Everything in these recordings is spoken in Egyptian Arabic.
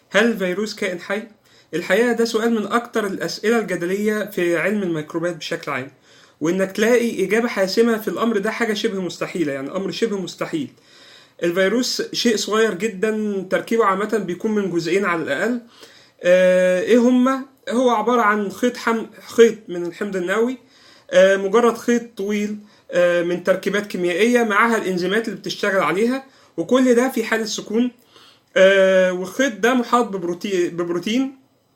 هل الفيروس كائن حي؟ الحقيقة ده سؤال من أكتر الأسئلة الجدلية في علم الميكروبات بشكل عام وإنك تلاقي إجابة حاسمة في الأمر ده حاجة شبه مستحيلة يعني أمر شبه مستحيل الفيروس شيء صغير جدا تركيبه عامة بيكون من جزئين على الأقل آه إيه هما؟ هو عبارة عن خيط حم... خيط من الحمض النووي آه مجرد خيط طويل آه من تركيبات كيميائية معاها الإنزيمات اللي بتشتغل عليها وكل ده في حالة سكون آه والخيط ده محاط ببروتين ببروتين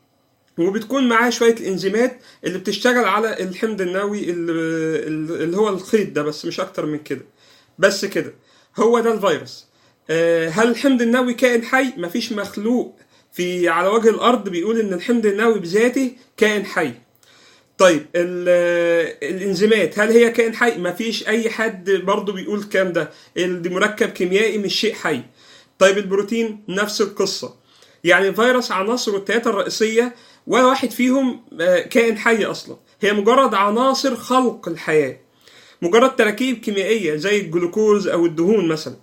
وبتكون معاه شويه الانزيمات اللي بتشتغل على الحمض النووي اللي, اللي هو الخيط ده بس مش اكتر من كده بس كده هو ده الفيروس آه، هل الحمض النووي كائن حي مفيش مخلوق في على وجه الارض بيقول ان الحمض النووي بذاته كائن حي طيب ال- الانزيمات هل هي كائن حي مفيش اي حد برضو بيقول الكلام ده ال- دي مركب كيميائي مش شيء حي طيب البروتين نفس القصه يعني الفيروس عناصره الثلاثه الرئيسيه ولا واحد فيهم آه، كائن حي اصلا هي مجرد عناصر خلق الحياه مجرد تراكيب كيميائيه زي الجلوكوز او الدهون مثلا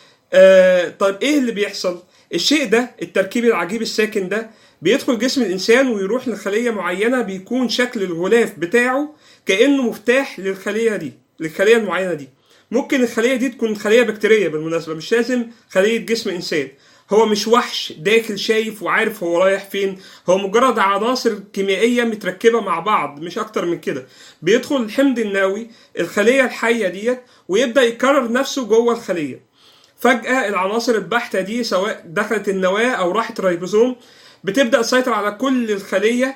آه طيب ايه اللي بيحصل الشيء ده التركيب العجيب الساكن ده بيدخل جسم الانسان ويروح لخليه معينه بيكون شكل الغلاف بتاعه كانه مفتاح للخليه دي للخليه المعينه دي ممكن الخليه دي تكون خليه بكتيريه بالمناسبه مش لازم خليه جسم انسان هو مش وحش داخل شايف وعارف هو رايح فين هو مجرد عناصر كيميائيه متركبه مع بعض مش اكتر من كده بيدخل الحمض النووي الخليه الحيه ديت ويبدا يكرر نفسه جوه الخليه فجأة العناصر البحتة دي سواء دخلت النواة أو راحت الريبوزوم بتبدأ تسيطر على كل الخلية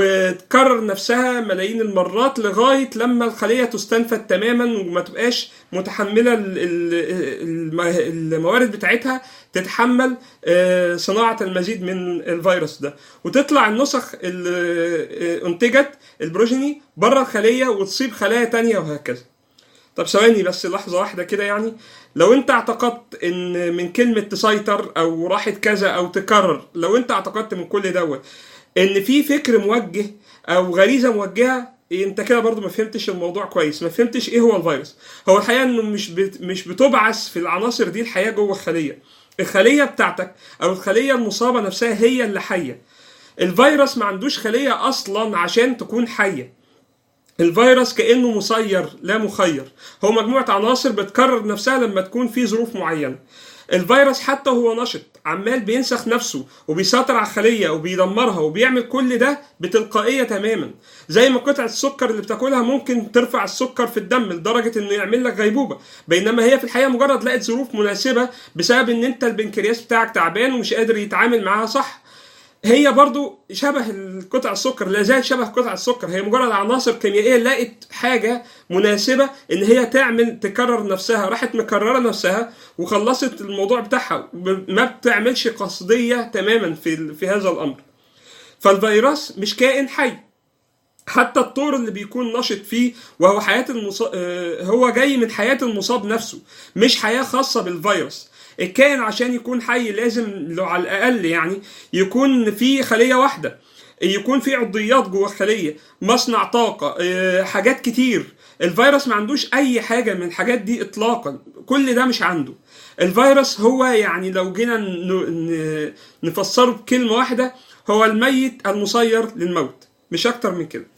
وتكرر نفسها ملايين المرات لغاية لما الخلية تستنفد تماما وما تبقاش متحملة ال- ال- الم- الموارد بتاعتها تتحمل آه، صناعة المزيد من الفيروس ده وتطلع النسخ اللي آه، انتجت البروجيني بره الخلية وتصيب خلايا تانية وهكذا طب ثواني بس لحظة واحدة كده يعني لو انت اعتقدت ان من كلمة تسيطر او راحت كذا او تكرر لو انت اعتقدت من كل دوت ان في فكر موجه او غريزة موجهة انت كده برضو ما فهمتش الموضوع كويس ما فهمتش ايه هو الفيروس هو الحقيقة انه مش بت مش بتبعث في العناصر دي الحياة جوه الخلية الخلية بتاعتك او الخلية المصابة نفسها هي اللي حية الفيروس ما عندوش خلية اصلا عشان تكون حية الفيروس كانه مسير لا مخير هو مجموعه عناصر بتكرر نفسها لما تكون في ظروف معينه الفيروس حتى هو نشط عمال بينسخ نفسه وبيسيطر على الخليه وبيدمرها وبيعمل كل ده بتلقائيه تماما زي ما قطعه السكر اللي بتاكلها ممكن ترفع السكر في الدم لدرجه انه يعمل لك غيبوبه بينما هي في الحقيقه مجرد لقت ظروف مناسبه بسبب ان انت البنكرياس بتاعك تعبان ومش قادر يتعامل معاها صح هي برضو شبه القطع السكر لا زالت شبه قطع السكر هي مجرد عناصر كيميائيه لقت حاجه مناسبه ان هي تعمل تكرر نفسها راحت مكرره نفسها وخلصت الموضوع بتاعها ب- ما بتعملش قصديه تماما في في هذا الامر فالفيروس مش كائن حي حتى الطور اللي بيكون نشط فيه وهو حياة المصاب هو جاي من حياة المصاب نفسه مش حياة خاصة بالفيروس الكائن عشان يكون حي لازم لو على الأقل يعني يكون في خلية واحدة يكون في عضيات جوه الخلية مصنع طاقة آه، حاجات كتير الفيروس ما عندوش أي حاجة من الحاجات دي إطلاقا كل ده مش عنده الفيروس هو يعني لو جينا ن- ن- نفسره بكلمة واحدة هو الميت المسير للموت مش أكتر من كده